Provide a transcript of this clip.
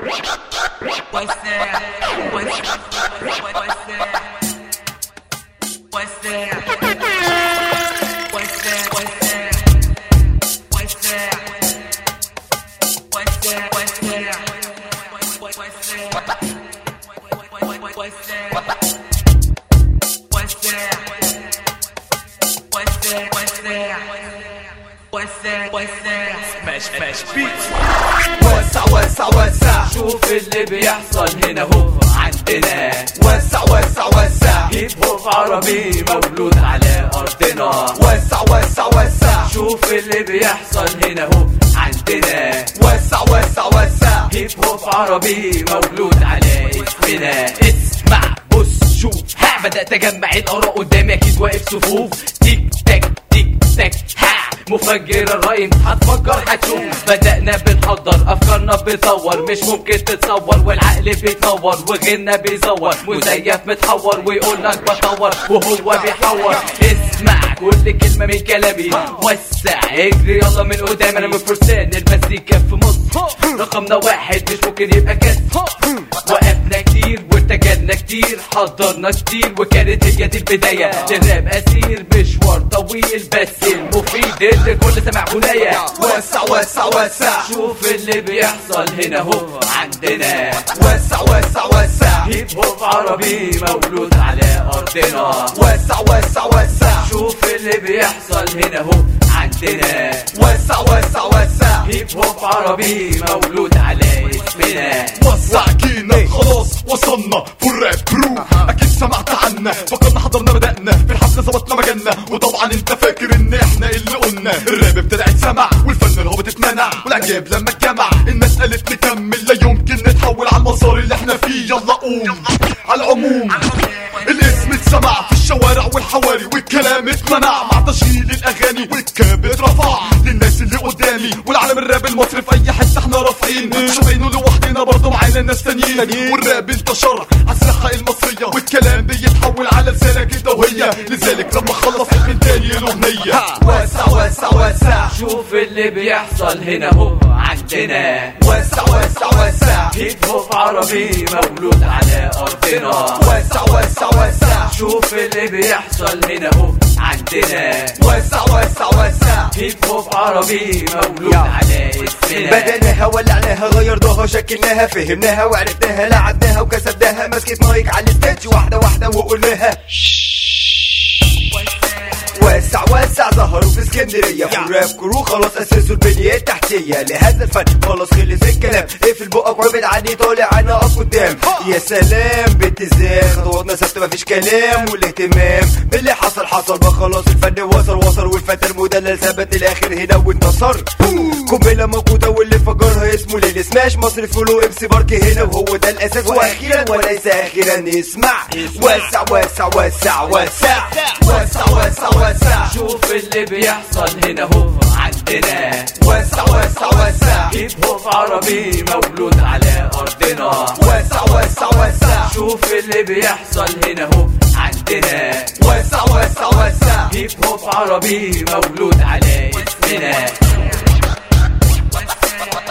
What's that? What's that? What's that? What's that? What's that? What's that? What's that? What's that? What's that? What's that? What's that? What's that? What's that? What's that? What's that? What's that? سماش سماش بيتس وسع وسع وسع شوف اللي بيحصل هنا هو عندنا وسع وسع وسع هيب هوب عربي مولود على ارضنا وسع وسع وسع شوف اللي بيحصل هنا هو عندنا وسع وسع وسع هيب هوب عربي مولود على اسمنا اسمع بص شوف ها بدأت اجمع الاراء قدامي اكيد واقف صفوف تيك تاك تيك تاك ها مفجر الرايم هتفكر هتشوف بدأنا بنحضر افكارنا بتطور مش ممكن تتصور والعقل بيتنور وغيرنا بيزور مزيف متحور ويقول لك بطور وهو بيحور اسمع كل كلمة من كلامي وسع اجري يلا من قدام انا من فرسان المزيكا في مصر رقمنا واحد مش ممكن يبقى كسر وقفنا كتير وارتجلنا كتير حضرنا كتير وكانت هي دي البداية للراب أسير مشوار طويل بس المفيد اللي كل سمع غناية وسع وسع وسع شوف اللي بيحصل هنا هو عندنا وسع وسع وسع هيب هوب عربي مولود على أرضنا وسع وسع وسع شوف اللي بيحصل هنا هو عندنا وسع وسع وسع هيب هوب عربي مولود على اسمنا وسع جينا خلاص وصلنا في الراب برو اكيد سمعت عنا فكرنا حضرنا بدأنا في الحفلة ظبطنا مجالنا وطبعا انت فاكر ان احنا اللي قلنا الراب ابتدى يتسمع والفن الهابط اتمنع والاعجاب لما اتجمع الناس قالت نكمل لا يمكن نتحول على المسار اللي احنا فيه يلا قوم على العموم الاسم اتسمع في الشوارع والحواري والكلام اتمنع مع تشغيل الاغاني والكاب اترفع للناس اللي قدامي والعالم الراب المصري في اي حته احنا رافعين مش باينه لوحدنا برضه معانا ناس تانيين والراب انتشر على الساحه المصريه والكلام بيتحول على لسانك انت وهي لذلك لما خلص من تاني الاغنيه وسع وسع وسع شوف اللي بيحصل هنا هو عندنا وسع وسع وسع هيب هوب عربي مولود على أرضنا وسع وسع وسع شوف اللي بيحصل هنا هو عندنا وسع وسع وسع هيب هوب عربي مولود على اسمنا بدأناها ولعناها غيرناها شكلناها فهمناها وعرفناها لعبناها وكسبناها مسكت مايك على الستيج واحدة واحدة وقلناها وسع وسع ظهروا في اسكندرية في الراب كرو خلاص أسسوا البنية التحتية لهذا الفن خلاص خلص الكلام اقفل بقك وابعد عني طالع أنا أقف قدام يا سلام باتزان خطواتنا ثابتة مفيش كلام والاهتمام باللي حصل حصل بقى خلاص الفن وصل وصل والفتى المدلل ثبت الآخر هنا وانتصر قنبلة موجودة واللي فجرها اسمه ليل سماش مصر فلو ام سي بارك هنا وهو ده الأساس وأخيرا وليس أخيرا اسمع وسع وسع وسع وسع وسع وسع وسع شوف اللي بيحصل هنا هو عندنا وسع وسع وسع هيب هوب عربي مولود على أرضنا وسع وسع وسع شوف اللي بيحصل هنا هو عندنا وسع وسع وسع هيب هوب عربي مولود على اسمنا What's that?